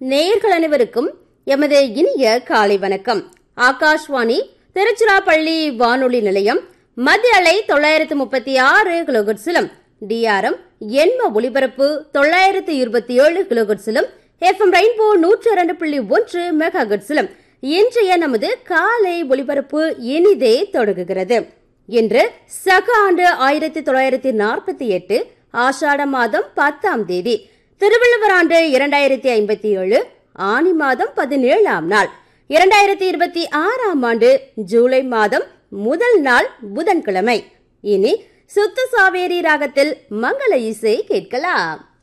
நேயர்கள் அனைவருக்கும் எமது இனிய காலை வணக்கம் ஆகாஷ்வாணி திருச்சிராப்பள்ளி வானொலி நிலையம் மத்திய அலை தொள்ளாயிரத்து முப்பத்தி ஆறு கிலோகட்ஸிலும் டிஆர்எம் எண்ம ஒலிபரப்பு தொள்ளாயிரத்து இருபத்தி ஏழு கிலோகட்ஸிலும் எஃப்எம் ரெயின்போ நூற்று இரண்டு புள்ளி ஒன்று மெகா கட்ஸிலும் இன்றைய நமது காலை ஒலிபரப்பு இனிதே தொடங்குகிறது இன்று சக ஆண்டு ஆயிரத்தி தொள்ளாயிரத்தி நாற்பத்தி எட்டு ஆஷாட மாதம் பத்தாம் தேதி திருவள்ளுவர் ஆண்டு இரண்டாயிரத்தி ஐம்பத்தி ஏழு ஆனி மாதம் பதினேழாம் நாள் இரண்டாயிரத்தி இருபத்தி ஆறாம் ஆண்டு ஜூலை மாதம் முதல் நாள் புதன்கிழமை இனி சுத்த சாவேரி ராகத்தில் மங்கள இசை கேட்கலாம்